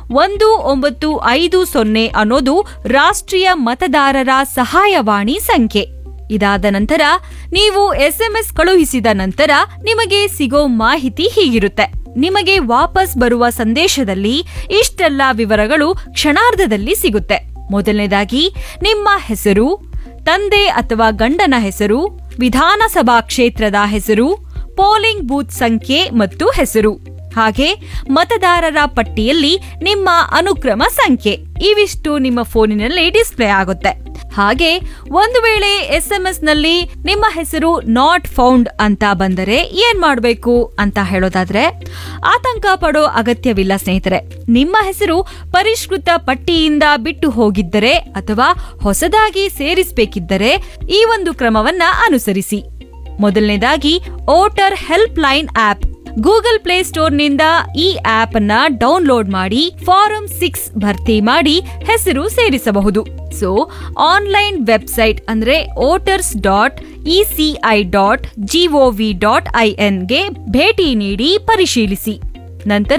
ಒಂದು ಒಂಬತ್ತು ಐದು ಸೊನ್ನೆ ಅನ್ನೋದು ರಾಷ್ಟ್ರೀಯ ಮತದಾರರ ಸಹಾಯವಾಣಿ ಸಂಖ್ಯೆ ಇದಾದ ನಂತರ ನೀವು ಎಸ್ಎಂಎಸ್ ಕಳುಹಿಸಿದ ನಂತರ ನಿಮಗೆ ಸಿಗೋ ಮಾಹಿತಿ ಹೀಗಿರುತ್ತೆ ನಿಮಗೆ ವಾಪಸ್ ಬರುವ ಸಂದೇಶದಲ್ಲಿ ಇಷ್ಟೆಲ್ಲ ವಿವರಗಳು ಕ್ಷಣಾರ್ಧದಲ್ಲಿ ಸಿಗುತ್ತೆ ಮೊದಲನೇದಾಗಿ ನಿಮ್ಮ ಹೆಸರು ತಂದೆ ಅಥವಾ ಗಂಡನ ಹೆಸರು ವಿಧಾನಸಭಾ ಕ್ಷೇತ್ರದ ಹೆಸರು ಪೋಲಿಂಗ್ ಬೂತ್ ಸಂಖ್ಯೆ ಮತ್ತು ಹೆಸರು ಹಾಗೆ ಮತದಾರರ ಪಟ್ಟಿಯಲ್ಲಿ ನಿಮ್ಮ ಅನುಕ್ರಮ ಸಂಖ್ಯೆ ಇವಿಷ್ಟು ನಿಮ್ಮ ಫೋನಿನಲ್ಲಿ ಡಿಸ್ಪ್ಲೇ ಆಗುತ್ತೆ ಹಾಗೆ ಒಂದು ವೇಳೆ ಎಸ್ಎಂಎಸ್ ನಲ್ಲಿ ನಿಮ್ಮ ಹೆಸರು ನಾಟ್ ಫೌಂಡ್ ಅಂತ ಬಂದರೆ ಏನ್ ಮಾಡಬೇಕು ಅಂತ ಹೇಳೋದಾದ್ರೆ ಆತಂಕ ಪಡೋ ಅಗತ್ಯವಿಲ್ಲ ಸ್ನೇಹಿತರೆ ನಿಮ್ಮ ಹೆಸರು ಪರಿಷ್ಕೃತ ಪಟ್ಟಿಯಿಂದ ಬಿಟ್ಟು ಹೋಗಿದ್ದರೆ ಅಥವಾ ಹೊಸದಾಗಿ ಸೇರಿಸಬೇಕಿದ್ದರೆ ಈ ಒಂದು ಕ್ರಮವನ್ನ ಅನುಸರಿಸಿ ಮೊದಲನೇದಾಗಿ voter helpline app Google play ಸ್ಟೋರ್ನಿಂದ ಈ ಆಪ್ ಅನ್ನ ಡೌನ್ಲೋಡ್ ಮಾಡಿ ಫಾರಂ ಸಿಕ್ಸ್ ಭರ್ತಿ ಮಾಡಿ ಹೆಸರು ಸೇರಿಸಬಹುದು ಸೊ ಆನ್ಲೈನ್ ವೆಬ್ಸೈಟ್ ಅಂದ್ರೆ voters dot ECI dot GOV dot ಐಎನ್ಗೆ ಭೇಟಿ ನೀಡಿ ಪರಿಶೀಲಿಸಿ ನಂತರ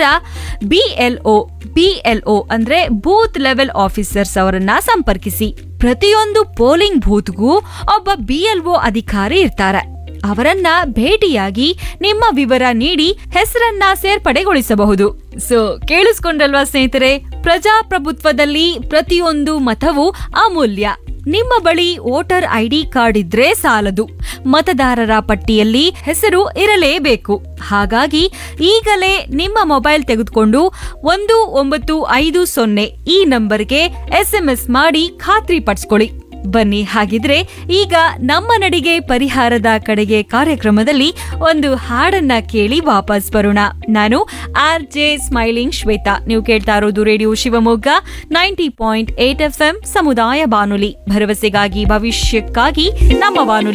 ಬಿಎಲ್ಒ ಬಿಎಲ್ಒ ಅಂದ್ರೆ ಬೂತ್ ಲೆವೆಲ್ ಆಫೀಸರ್ಸ್ ಅವರನ್ನ ಸಂಪರ್ಕಿಸಿ ಪ್ರತಿಯೊಂದು ಪೋಲಿಂಗ್ ಬೂತ್ಗೂ ಒಬ್ಬ ಬಿಎಲ್ಒ ಅಧಿಕಾರಿ ಇರ್ತಾರೆ ಅವರನ್ನ ಭೇಟಿಯಾಗಿ ನಿಮ್ಮ ವಿವರ ನೀಡಿ ಹೆಸರನ್ನ ಸೇರ್ಪಡೆಗೊಳಿಸಬಹುದು ಸೊ ಕೇಳಿಸ್ಕೊಂಡ್ರಲ್ವಾ ಸ್ನೇಹಿತರೆ ಪ್ರಜಾಪ್ರಭುತ್ವದಲ್ಲಿ ಪ್ರತಿಯೊಂದು ಮತವು ಅಮೂಲ್ಯ ನಿಮ್ಮ ಬಳಿ ವೋಟರ್ ಐಡಿ ಕಾರ್ಡ್ ಇದ್ರೆ ಸಾಲದು ಮತದಾರರ ಪಟ್ಟಿಯಲ್ಲಿ ಹೆಸರು ಇರಲೇಬೇಕು ಹಾಗಾಗಿ ಈಗಲೇ ನಿಮ್ಮ ಮೊಬೈಲ್ ತೆಗೆದುಕೊಂಡು ಒಂದು ಒಂಬತ್ತು ಐದು ಸೊನ್ನೆ ಈ ನಂಬರ್ಗೆ ಎಸ್ಎಂಎಸ್ ಮಾಡಿ ಖಾತ್ರಿ ಪಡಿಸ್ಕೊಳ್ಳಿ ಬನ್ನಿ ಹಾಗಿದ್ರೆ ಈಗ ನಮ್ಮ ನಡಿಗೆ ಪರಿಹಾರದ ಕಡೆಗೆ ಕಾರ್ಯಕ್ರಮದಲ್ಲಿ ಒಂದು ಹಾಡನ್ನ ಕೇಳಿ ವಾಪಸ್ ಬರೋಣ ನಾನು ಆರ್ ಜೆ ಸ್ಮೈಲಿಂಗ್ ಶ್ವೇತಾ ನೀವು ಕೇಳ್ತಾ ಇರೋದು radio Shivamogga ninety point eight F M ಸಮುದಾಯ ಬಾನುಲಿ ಭರವಸೆಗಾಗಿ ಭವಿಷ್ಯಕ್ಕಾಗಿ ನಮ್ಮ ಬಾನುಲಿ